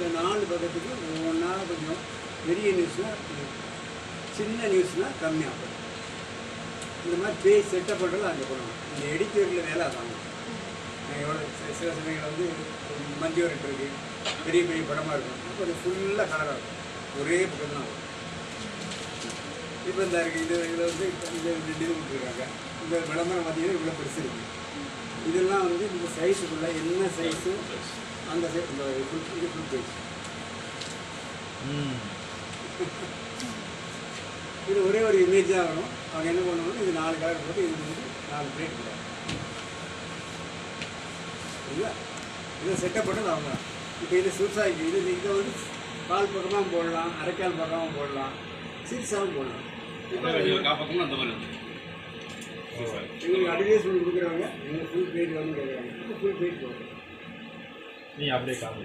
இந்த நாலு பக்கத்துக்கு ஒவ்வொன்றா கொஞ்சம் பெரிய நியூஸ்னால் சின்ன நியூஸ்னால் கம்மியாகும் இந்த மாதிரி பேஜ் செட்டப் பண்ணுறது அங்கே பண்ணணும் இந்த எடிட்டரில் வேலை அதாங்க எவ்வளோ சில சமயங்கள் வந்து மஞ்சுவரட் இருக்கு பெரிய பெரிய படமாக இருக்கும் கொஞ்சம் ஃபுல்லாக கலராக இருக்கும் ஒரே பக்கம் தான் வரும் இப்போ இந்த இருக்கு இது இதில் வந்து இந்த ரெண்டு இது விட்டுருக்காங்க இந்த விளம்பரம் பார்த்தீங்கன்னா இவ்வளோ பெருசு இருக்குது இதெல்லாம் வந்து இந்த சைஸுக்குள்ளே என்ன சைஸும் அந்த size- இந்த ஃபுல் இது ஃபுல் பேஜ் ம் இது ஒரே ஒரு இமேஜ் தான் வரும் அவங்க என்ன பண்ணுவாங்க இது நாலு கலர் போட்டு இது வந்து நாலு பிளேட் போடுவாங்க இல்லை இதை செட்டப் பண்ணது அவங்க தான் இப்போ இது சுருசாகி இது இதை வந்து கால் பக்கமாக போடலாம் அரைக்கால் பக்கமாக போடலாம் சிறுசாகவும் போடலாம் இப்போ காப்பாற்றணும் அந்த மாதிரி எங்களுக்கு அட்வர்டைஸ் பண்ணி கொடுக்குறவங்க எங்களுக்கு ஃபுல் பேஜ் வந்து கேட்குறாங்க இப்போ ஃபுல் பேஜ் போடுறோம் நீ அப்படியே காமி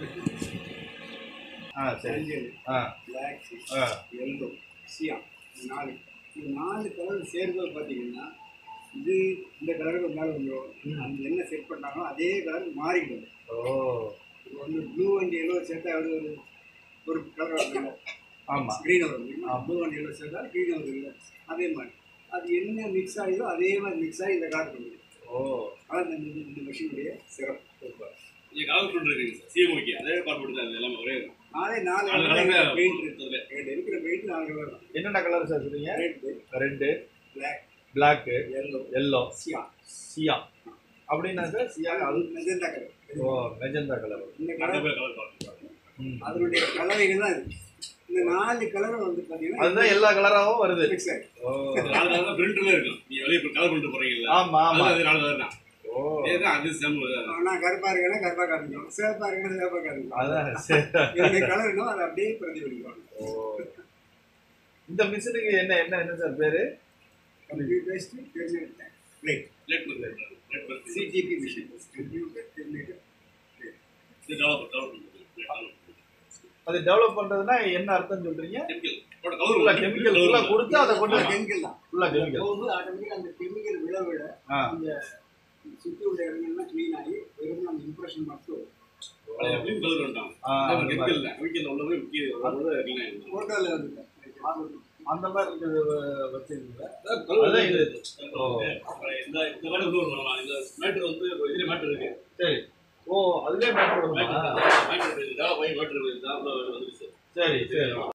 ஆ சரி மஞ்சள் ஆ பிளாக் ஆ எல்லோ சியாம் இந்த நாலு இந்த நாலு கலர் சேர்ந்தது பார்த்தீங்கன்னா இது இந்த கலருக்கு மேலே வந்துடும் அந்த என்ன செட் பண்ணாங்களோ அதே கலர் மாறிடும் ஓ இப்போ வந்து ப்ளூ அண்ட் எல்லோ சேர்த்தா அது ஒரு ஒரு கலர் வருதுல்ல ஆமாம் க்ரீன் வரும் ப்ளூ அண்ட் எல்லோ சேர்த்தா க்ரீன் வருது இல்லை அதே மாதிரி அது என்ன மிக்ஸ் ஆகிதோ அதே மாதிரி மிக்ஸ் ஆகி இந்த கலர் பண்ணுது ஓ அதான் இந்த இந்த மிஷினுடைய சிறப்பு நீங்கள் கால் பண்ணுறீங்க சார் சிஎம்ஓகே அதே பார்ப்பட்டு தான் எல்லாமே ஒரே நாளே நாலு நாலு கலர் கலர் பெயிண்ட் இருக்குது இருக்கிற பெயிண்ட் நாலு கலர் தான் என்னென்ன கலர் சார் சொல்றீங்க red red black black yellow yellow cyan cyan அப்படின்னா சார் சியா அது magenta colour oh magenta colour இந்த அந்த கலர் மாதிரி கலர் பார்த்து ம் அதனுடைய கலவைகள் தான் இது இந்த நாலு கலரும் வந்து பார்த்தீங்கன்னா அதுதான் எல்லா கலராகவும் வருது மிக்ஸ் ஆகி ஓ நாலு கலர் தான் பிரிண்ட்ல இருக்கும் நீ வெளியே இப்போ கலர் பண்ணிட்டு போறீங்கல்ல ஆமா ஆமா அது நாலு கலர் தான் ஓ இதுதான் அது சேம் நான் கருப்பா இருக்கேன்னா கருப்பா காமிக்கும் சிவப்பா இருக்கேன்னா சிவப்பா காமிக்கும் அதான் சரி என்னுடைய கலர் என்ன அதை அப்படியே பிரதிபலிக்கும் ஓ இந்த மிஷினுக்கு என்ன என்ன என்ன சார் பேரு கம்ப்யூட்டர் பேஸ்ட் பிளேட் லேட் பண்ணி லேட் பண்ணி சிஜிபி மிஷின் கம்ப்யூட்டர் டெர்மினேட்டர் இது டெவலப் டெவலப் பண்ணுறது அது டெவலப் பண்றதுன்னா என்ன அர்த்தம் சொல்றீங்க கெமிக்கல் போட ஃபுல்லா கலர் கெமிக்கல் ஃபுல்லா கொடுத்து அதை கொண்டு கெமிக்கல் தான் ஃபுல்லா கெமிக்கல் போகும்போது ஆட்டோமேட்டிக்காக அந்த கெமிக்கல் விட விட ஆ இந்த சுற்றி உள்ள இடங்கள்லாம் க்ளீன் ஆகி வெறும் அந்த இம்ப்ரெஷன் மட்டும் வரும். பழைய ப்ளூ கலர் வந்துட்டாங்க ஆ, அந்த மாதிரி. கெமிக்கல் இல்லை கெமிக்கல் உள்ள போய் முக்கிய க்ளீன் ஃபோட்டோவில் வந்து அந்த மாதிரி இருக்குது வச்சிருக்கீங்க ஆயிடும் அதான் இது. ஓ. இந்த இந்த மாதிரி இன்னொரு சொல்லலாம். இந்த மேட்ரு வந்து இதுல மேட்ரு இருக்கு சரி ஓ அதுலயே மேட்டர் வருமா மேட்ரு மேட்ரு டெவலப் ஆகி மேட்ரு வந்துருச்சு சரி சரி